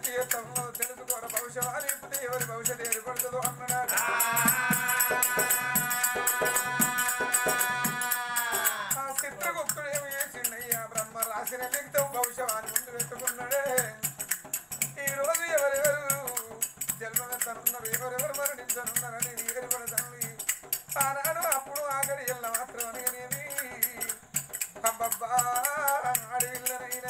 ఎట్టి ఎత్తమో తెలుసుకోర భవిష్యవాణి ఇప్పుడు ఎవరి భవిష్యత్తు ఏర్పడుతుందో అన్నాడు ఆ చిత్రగుప్తుడు ఏమి చేసిండయ్యా బ్రహ్మ రాసిన లిఖితం భవిష్యవాణి ముందు పెట్టుకున్నాడే ఈ రోజు ఎవరెవరు జన్మనెత్తనున్నారు ఎవరెవరు మరణించనున్నారని ఏర్పడతాను ఆనాడు అప్పుడు ఆగడి ఎల్ల మాత్రం అనగనేమి అబ్బబ్బా అడవిల్లనైనా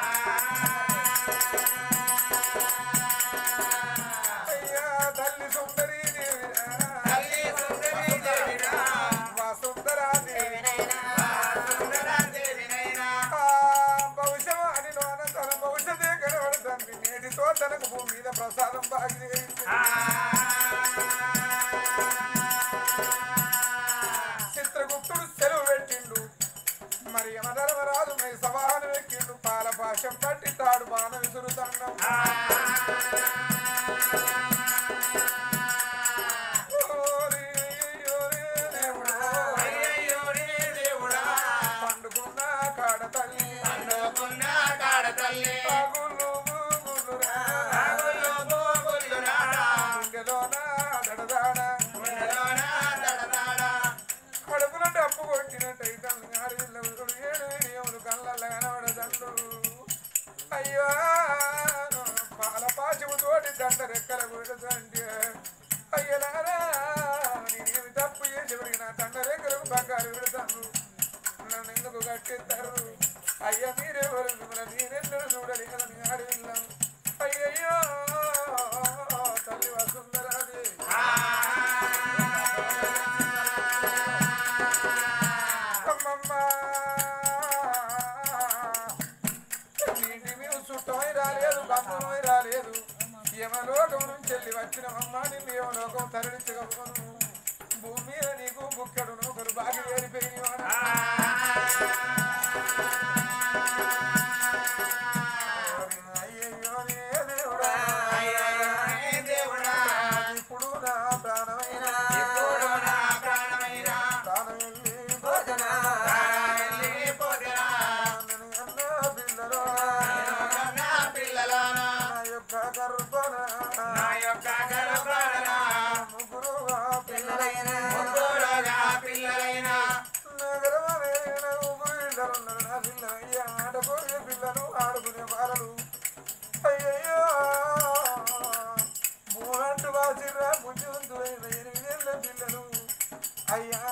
అయ్యా తల్లి సుందరీ దేవిరా వసుంధరా దేవి ఆ భవిష్యవాణిలో తన భవిష్యతే కనబడుతుంది నేటితో తనకు భూమి మీద ప్రసాదం బాగి చిత్రగుప్తుడు సెలవు పెట్టిండు మరి యమధర్మరాజు మై సవాహను ఎక్కిండు పాల పాశం పట్టి తాడు బాణ విసురుతాండం ఓరి ఓరి దేవుడా, పండుకున్న కాడ తల్లి పగులు మూగులురా, గుండెలోన దడదాడ, కడుపులో డప్పు కొట్టినట్టయితే అడవిలో ఉరుకుడు ఏడు ఏములు కళ్ళల్లో కనబడదండు అయ్యో పాల పాచము తోటి దండ రెక్కల కొడుతుంటే అయ్యలారా నేనేమి తప్పు చేసి ఎవరికి నా దండ రెక్కలకు బంగారు విడతాను నన్ను ఎందుకు కట్టిస్తారు అయ్యా మీరెవరు మిమ్మల్ని నేనెన్నడూ చూడలి కదా మీ అడవిల్లం అయ్యయ్యో తల్లి వసుందరాది అమ్మమ్మ నీటి మీద చుట్టమై రాలేదు బంధమై రాలేదు యమలోకం నుంచి వెళ్ళి వచ్చిన అమ్మ నిన్ను యమలోకం తరలించకపోను భూమి మీద నీకు బుక్కడు నూకలు బాగా ఏరిపోయిన అయ్యయ్యో నే దేవుడా ఇప్పుడు నా ప్రాణమైన ప్రాణం వెళ్ళి నన్ను అన్న పిల్లలు నా యొక్క గర్భన ముగ్గురు పిల్లలైన నగరమైన ముగ్గురు ఇద్దరున్నారు నా పిల్లలయ్య ఆడుకునే పిల్లలు ఆడుకునే బాలలు అయ్యయ్యో మూడంటు వాసిరా బుద్ధివంతులైన ఎనిమిదేళ్ళ పిల్లలు అయ్యా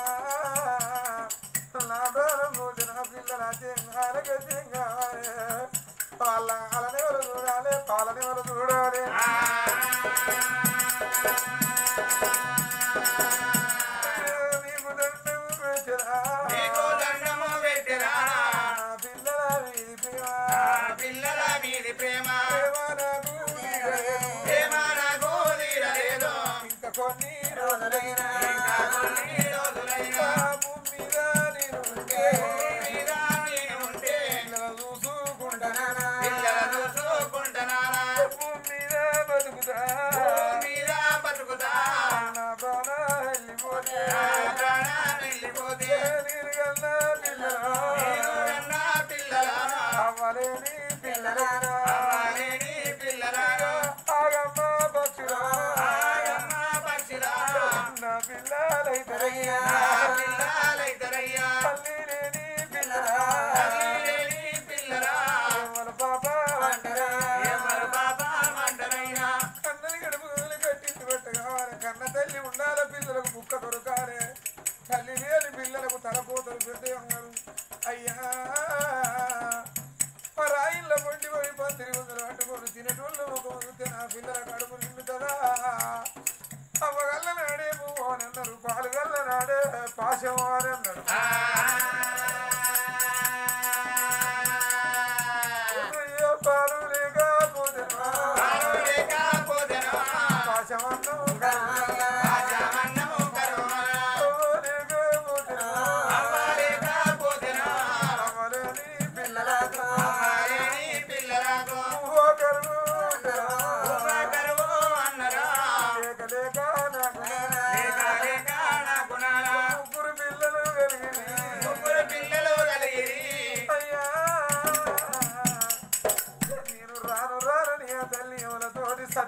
నా ప్రాణం పోతే నా పిల్లల చెంగాలకే చెంగాలే వాళ్ళ అలని వాళ్ళు చూడాలి పాలని వాళ్ళు చూడాలి నీకు దండం పెట్టరా పిల్లల వీధి ప్రేమ ప్రేమ నాకు తీరలేదు. ఇంకా కొన్ని రోజులైనా ఆ భూమి మీద నేను ఉంటే పిల్లలు చూసుకుంటానా భూమి మీద బతుకుతా నా ప్రాణాలు వెళ్ళిపోతే నేను కన్నా పిల్లలు అవ్వలేని పిల్లలైనా ఆగమ్మ పక్షులా నా పిల్లలైతరయ్యా తల్లి లేని పిల్లలా ఎవరు పాప అంటారా కన్నని గడుపులు కట్టించి పెట్టగానే కన్న తల్లి ఉండాల పిల్లలకు బుక్క దొరకాలే తల్లి లేని పిల్లలకు తలపోతలు పెద్ద ఉన్నారు అయ్యా రాయిల్లో పొండి పోయి పందిరి వందలు పట్టుకొని తినేటోళ్ళు ఒక ముందు నా పిల్లల కడుపు నిండుతుందా అమ్మగల్ల నాడే పువ్వు అని అన్నారు పాలుగల్ల నాడే పాశం అని అన్నారు అయ్యో పాలు లేకపోతే పాశమన్నం లేకపోతే అమలని పిల్లలకు ఒకరు లేక లేక నాకు ముగ్గురు పిల్లలు కలిగి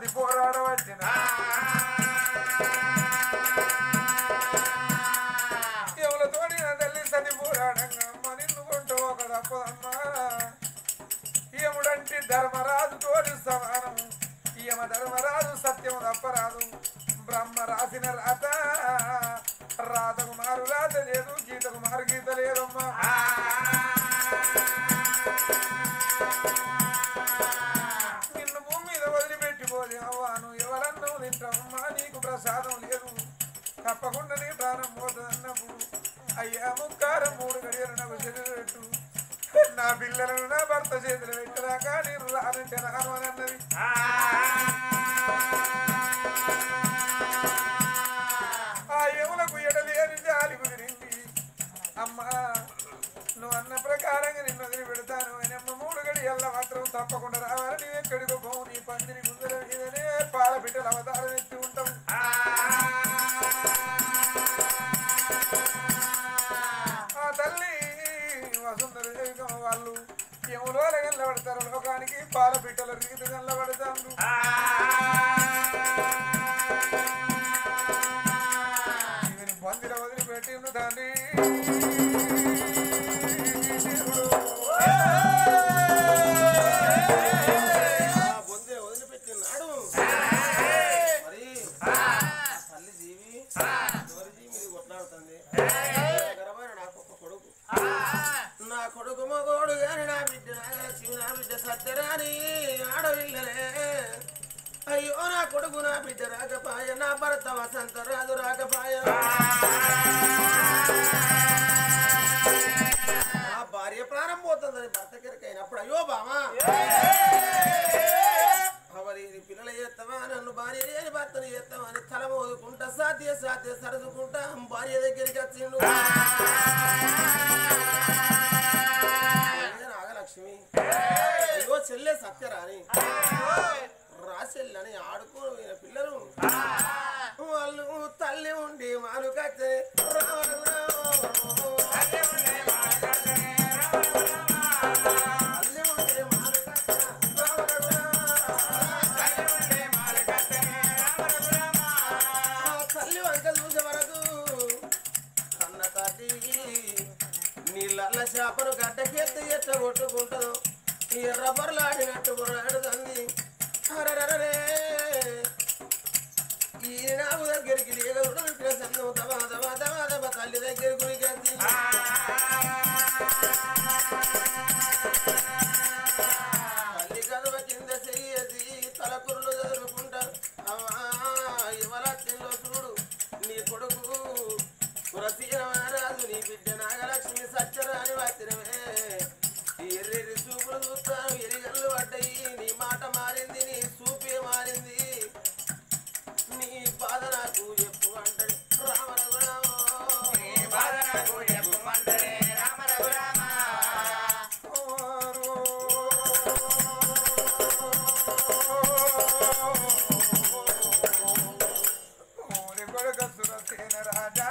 సతి పోరాడవచ్చిన ఎవలతోడి నా తల్లి సతి పోరాడంగా అమ్మ నిన్ను కొంటూ ఒక తప్పదమ్మా యముడంటి ధర్మరాజు తోడి సమానం యమ ధర్మరాజు సత్యము తప్పరాదు బ్రహ్మ రాసిన రాత రాతకు మారు రాత లేదు గీతకు మారు గీత లేదమ్మా నిన్ను భూమి మీద వదిలిపెట్టిపోది అవ్వాను ఎవరన్నావు తింటావమ్మా నీకు ప్రసాదం లేదు తప్పకుండా నీ ప్రాణం పోతుందన్నప్పుడు అయ్యా ముక్కారం మూడు గడియలు నాకు చేతులు పెట్టు నా పిల్లలను నా భర్త చేతులు పెట్టరాకా నేను రానంటే రాను అని అన్నది ఆ యములకు ఎడలేని జాలి కుదిరింది అమ్మా నువ్వు అన్న ప్రకారంగా నిన్ను వదిలి పెడతాను అని అమ్మ మూడు గడియల్ల మాత్రం తప్పకుండా రావాలి నీ ఎక్కడికో పోవు నీ పందిరి ముందర మీదనే పాల బిడ్డల అవతారం ఎత్తి ఉంటాం ఆ తల్లి వసుంధర జీవితం వాళ్ళు ఎములో గల్లబడతారు లోకానికి పాల బిడ్డల రీతి గల్లబడతారు ఈమెను బందిలో వదిలిపెట్టి ఉన్న తండ్రి ఆ బొందే వదిలిపెట్టినాడు మరి తల్లి జీవి ఎవరి జీవి మీద కొట్లాడుతుంది గర్భమైన నాకు ఒక కొడుకు నా కొడుకు మగోడు గాని నా బిడ్డ నాగలక్ష్మి నా బిడ్డ సత్యరాని ఆడవిల్లలే అయ్యో నా కొడుకు నా బిడ్డ రాకపాయ నా భర్త వసంత రాజు రాకపాయ నా భార్య ప్రాణం పోతుందని భర్త కిరకైనప్పుడు అయ్యో బామా అవరి పిల్లలు చేస్తావా నన్ను భార్య లేని భర్తను చేస్తావా అని తల మోదుకుంటా సాధ్య సాధ్య సరదుకుంటా భార్య దగ్గరికి వచ్చిండు చెల్లె నాగలక్ష్మి అయ్యో చెల్లె సత్యరాని రాసెల్లని ఆడుకోని పిల్లలు వాళ్ళు తల్లి ఉండి మానుకచ్చే తల్లి ఉండి మానుకచ్చే ఆ తల్లి వంక చూసే వరకు కన్న తల్లి నీళ్ళ చేపను గడ్డకెత్తి ఎట్ట కొట్టుకుంటుందో ఎర్ర బొరలాడినట్టు బొరలాడుతుంది అరరరే ఈ నాకు దగ్గరికి లేక ఉడబెట్టిన సన్నం దబా దబా దబా దబా తల్లి దగ్గర గురికి తల్లి కదవ కింద చెయ్యది తలకురులు చదువుకుంటారు అమ్మా యువలక్ష్మిలో చూడు నీ కొడుకు రాజు నీ బిడ్డ నాగలక్ష్మి సత్యరాని వాతిరమే ఎర్రెర్రి చూపులు చూస్తాను ఎరిగల్లు పడ్డాయి నీ మాట మారింది నీ చూపే మారింది నీ బాధ నాకు చెప్పు అంటాడు రామ రఘురామ ఊరి కొడుకు సురసేన రాజా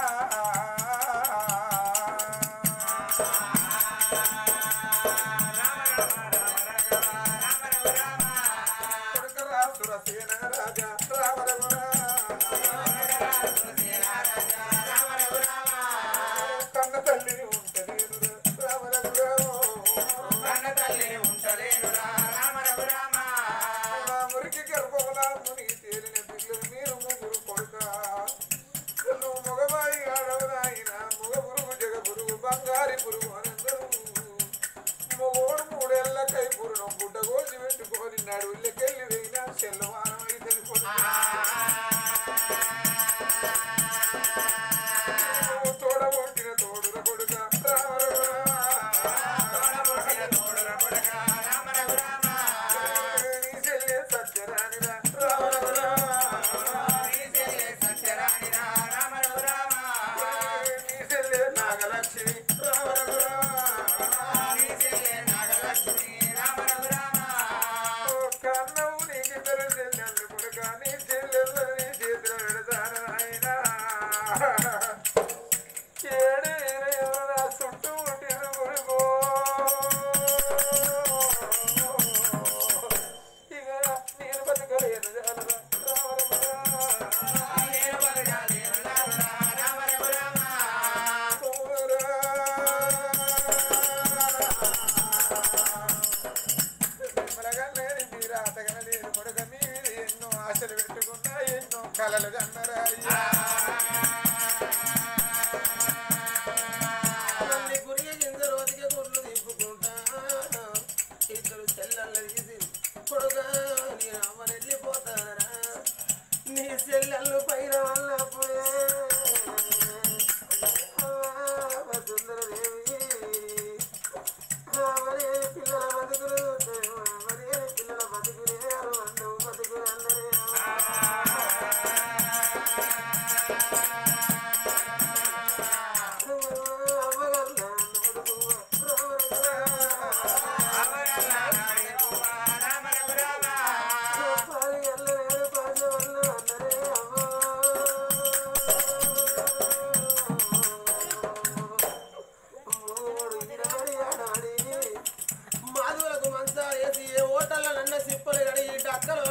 కొడుకు రా సురసేన రాజా రామ కన్న తల్లిని ఉంటలేదు రామ నా మురికి గర్భములా మునిగి తేలిన పిల్లలు మీరు ముగ్గురు కొడుక నువ్వు మగవాయి ఆడవనాయన మగ పురుగు జగ పురుగు బంగారి పురుగు అనందరూ మొగోడు మూడేళ్ల కై పురుణం గుడ్డ కోసి పెట్టుకొని నడువులకెళ్ళి వేయినా చెల్లవానం అయితే తోడబొట్టిన తోడుర కొడుక నీ చెల్లె సత్యరానిరా నీ చెల్లె నాగలక్ష్మి కన్నవు నీకు ఇద్దరు చెల్లె ఎన్నో కలలు కన్నరాయ్యా తల్లి గురిగి గింజ రోజుకి గుడ్లు తిప్పుకుంటా ఇద్దరు చెల్లెళ్ళు తీసి కొడుగా నీ అమ్మ వెళ్ళిపోతారా నీ చెల్లెళ్ళు పైన వల్ల పోయే సుందరదేవి మరి పిల్లల బతుకులు మరి పిల్లల బతుకులే వండు బతుకులు అందరే మాధవులకు మంచా వేసి ఏ హోటల్లో నన్న సిప్పలు కడిగి అక్కలు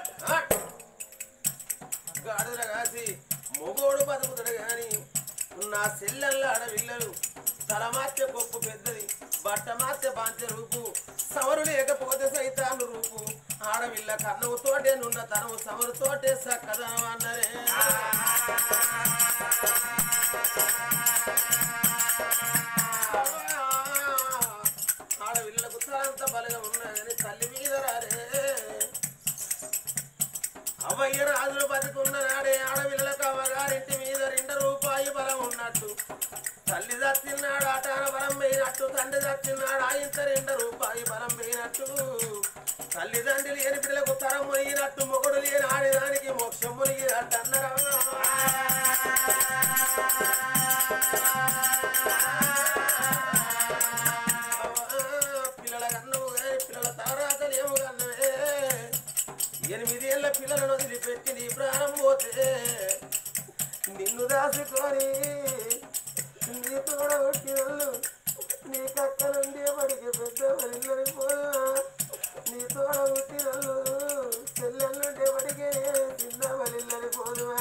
గాడుల కాసి మొగోడు బతుకుతాడు గాని నా సెల్లెల్ల ఆడవిల్లలు తల మార్చే కొప్పు పెద్దది బట్ట మార్చే బాంచే రూపు సవరు లేకపోతే సైతాను రూపు ఆడవిల్ల కన్నవు తోటే నున్న తనవు సవరు తోటే సక్కదనం అన్నరే ఆడవిల్లకు తలంత బలగా ఉన్నా కానీ తల్లి మీద రారే అవ్వయ్య రాజులు బతుకున్న నాడే ఆడపిల్లలకు అవ్వగారింటి మీద రెండు రూపాయి బలం ఉన్నట్టు తల్లి చచ్చినాడు ఆటాన బలం పోయినట్టు తండ్రి చచ్చినాడు ఆయంత రెండు రూపాయి బలం పోయినట్టు తల్లిదండ్రులు లేని పిల్లలకు తరం మునిగినట్టు మొగుడు లేని ఆడదానికి మోక్షం మునిగినట్టు అన్నరా పిల్లల కన్నవు కానీ పిల్లల తారాతలు ఏమో కన్నవే ఎనిమిదేళ్ల పిల్లలను వదిలిపెట్టి నీ ప్రాణం పోతే నిన్ను దాచుకొని నీ తోడ కొట్టినళ్ళు నీ కక్క నుండి పడికి పెద్ద వరిల్లని పోదా నీ తోడ పుట్టినళ్ళు చెల్లెళ్ళుంటే పడికే చిన్న వరిల్లని పోదువా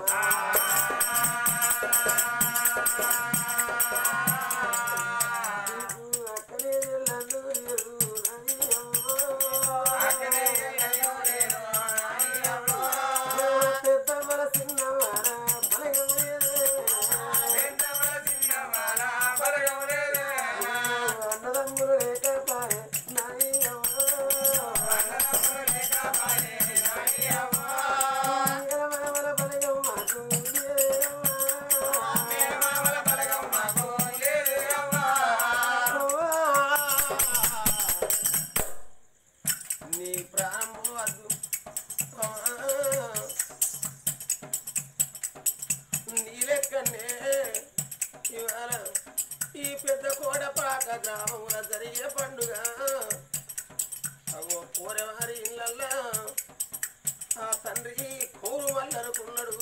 నీకు అక్కనే చెల్లెళ్ళు పెద్ద మన చిన్నవారా అన్నదమ్ములు లేకపాయే నాయన బలగం మాకు నీ ప్రాణము వద్దు నీ లెక్కనే ఇవాళ ఈ పెద్ద కోడపాక గ్రామముల జరిగే పండుగ అగో కోరెవారి ఇళ్ళల్లా ఆ తండ్రి కోరు మల్లనుకున్నాడు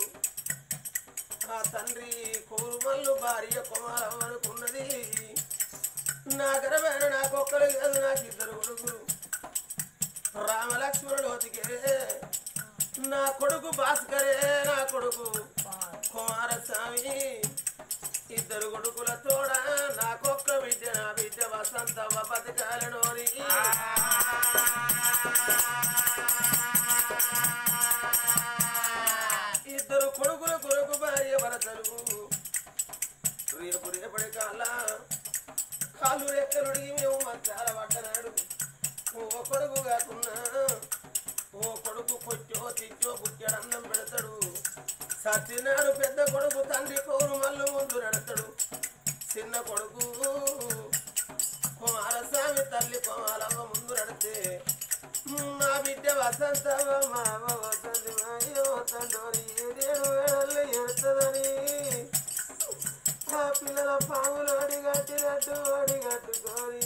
ఆ తండ్రి కోరు మల్లు భార్య కుమారం అనుకున్నది నా గర్భాన నాకొక్కడు కాదు నాకు ఇద్దరు కొడుకులు రామలక్ష్మణులోతికే నా కొడుకు భాస్కరే నా కొడుకు కుమారస్వామి ఇద్దరు కొడుకుల తోడ నాకొక్క బిడ్డ నా బిడ్డ వసంతవ్వ బతకాలనోని ఇద్దరు కొడుకుల కొడుకు భార్య భరతలు రేపు రేపటి కాల కాళ్ళు రెక్కలుడిగి మేము మధ్యాల పడ్డనాడు ఓ కొడుకు కాకున్నా ఓ కొడుకు కొట్టో తిట్టో బుక్కెడు అన్నం పెడతాడు సత్యనాడు పెద్ద కొడుకు తండ్రి కోరు మల్లు ముందు నడతాడు చిన్న కొడుకు కుమారస్వామి తల్లి కోమాలమ్మ ముందు నడితే మా బిడ్డ వసంతమ్మ మామ వసంతి మాయో తండ్రి ఏడేడు వేళల్లో ఎడుతుందని ఆ పిల్లల పాములు అడిగట్టినట్టు అడిగట్టుకొని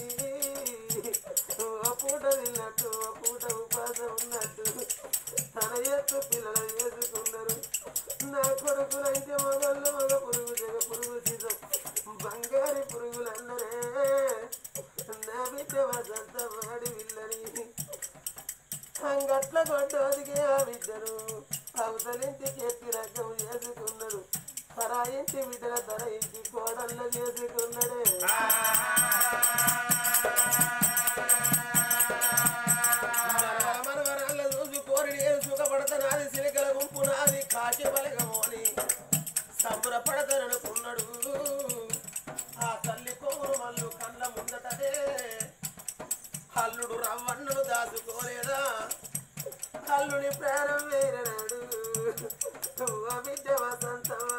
ఓ పూట తిన్నట్టు ఓ పూట ఉపాసం ఉన్నట్టు తన ఎత్తు పిల్లలు చేసుకున్నారు నా కొడుకులైతే మగళ్ళు మగ పురుగు జగ పురుగు సీతం బంగారి పురుగులు అన్నరే నా బిడ్డ వసంత వాడి విల్లని అంగట్ల కొట్టోదికి ఆ బిడ్డను అవతలింటికి ఎత్తి రకం చేసుకున్నాడు పరాయింటి బిడ్డల ధర ఇంటి కోడళ్ళ చేసుకున్నాడే మనవర మనవరాళ్ళ చూసి కోరి నేను సుఖపడతానాది సిలికల గుంపు అల్లుడి ప్రాణం వేరనాడు ఓ బిడ్డ వసంతమా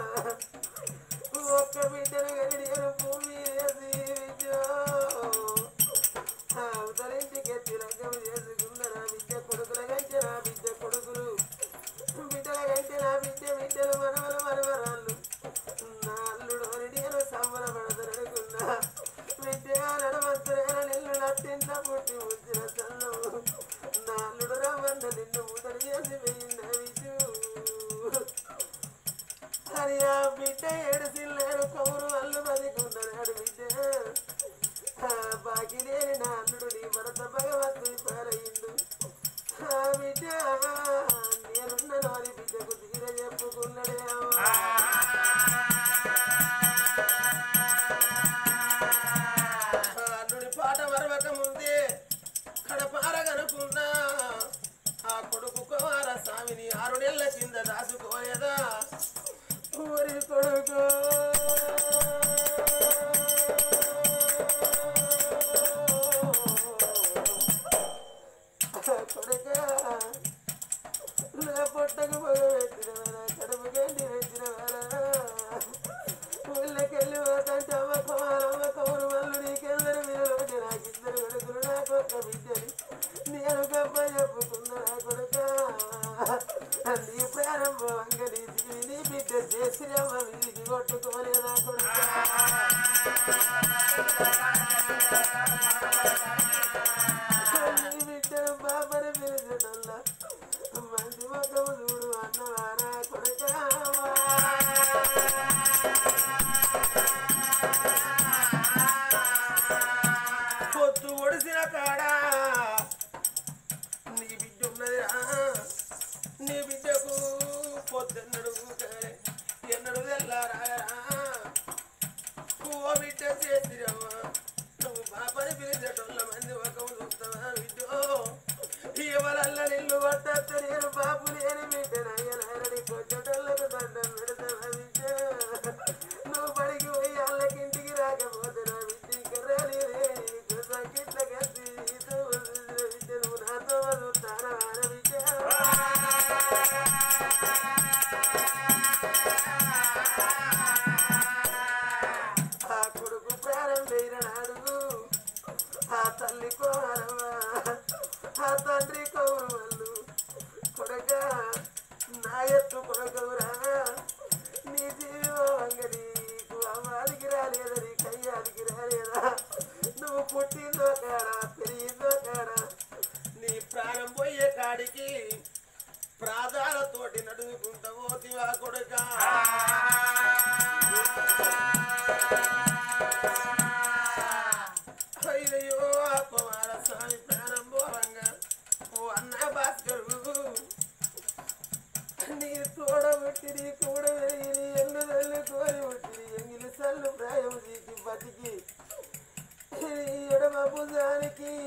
ఒక్క బిడ్డను గడియను భూమి వేసి విద్యో అవతలింటికి ఎత్తి రంగం చేసుకున్న నా బిడ్డ కొడుకుల కంటే నా బిడ్డ కొడుకులు బిడ్డల కంటే నా బిడ్డ బిడ్డలు మనవలు మనవరాళ్ళు నా అల్లుడు నేను సంబరపడదనుకున్నా బిడ్డ నడవంతులైన నిన్ను నట్టింట పుట్టి ఉంచిన చల్లవు నా అల్లుడు రమ్మన్న నిన్ను ముదరు చేసి వెయ్యింది విజు అని ఆ బిడ్డ ఏడు సిల్లేడు కౌరు అల్లు బతికున్నాడు బిడ్డ ఆ బాకి లేని నా అల్లుడు నీ భరత భగవంతుని పారయిండు ఆ బిడ్డ నేనున్న వారి బిడ్డకు తీర చెప్పుకున్నాడే అమ్మా అల్లుడి పాట మరవక ముందే కడపారగనుకున్నా ఆ కొడుకు కుమార స్వామిని ఆరు నెలల కింద దాచుకోలేదా ఊరి కొడుకు కొడుక నా పొట్టకు పొగ పెట్టినవారా కడుపు గండి పెట్టినవారా ఊళ్ళకెళ్ళి పోతంటే అమ్మ కుమార్ అమ్మ కౌరు వల్లు నీకెందరు మీరు నాకు ఇద్దరు కొడుకులు నాకు ఒక బిడ్డని నేను గొప్ప చెప్పుకున్నా నా కొడుక నీ ప్రారంభంగా నీ దిగి నీ బిడ్డ చేసి అమ్మ వీధికి కొట్టుకోలే నా కొడుక నీ బిడ్డను బాబని పిలిచటల్లా మంచి మొక్కము చూడు అన్నవారా కొడుక పొద్దు ఒడిసిన కాడా నీ బిడ్డ ఉన్నదిరా నీ బిడ్డకు పొద్దున్నడు ఊగాలే, ఎన్నడు తెల్లారారా ఓ బిడ్డ చేసిరమ్మా నువ్వు పాపని పిలిచేటోళ్ళ మంది ఒక చూస్తావా బిడ్డో ఇవలల్ల నిల్లు పట్టద్దు నేను బాపు లేని బిడ్డ నయ్యనారని కొట్టేటోళ్ళకు దండం పెడతావా బిడ్డ నువ్వు బడికి పోయి వాళ్ళకి ఇంటికి రాకపోతే నా బిడ్డ ఇంకా రాలేదే నీకు సంకిట్ల కత్తి నీతో వదిలిన బిడ్డ నువ్వు నాతో వదులుతానా బిడ్డ ఆ కొడుకు ప్రారంభైన నాడు ఆ తల్లి కోరమ్మ ఆ తండ్రి కౌరవల్లు కొడక నా ఎత్తు కొడకవురా నీ జీవంగా నీకు అమ్మాదికి రాలేదా నీ కయ్యాదికి రాలేదా నువ్వు పుట్టిందో కాడా పెరిగిందో కాడా నీ ప్రాణం పోయే కాడికి ప్రాధాలతోటి నడుచుకుంటా పోతివా కొడుకా అయ్యో కుమార స్వామి ప్రాణం పోవంగా ఓ అన్న భాస్కరు నీ తోడ పుట్టి నీ కూడా పెరిగి నీ ఎల్లు తల్లి కోరి పుట్టి నీ ఎంగిలి సల్లు ప్రాయం తీసి బతికి నీ ఎడమ భుజానికి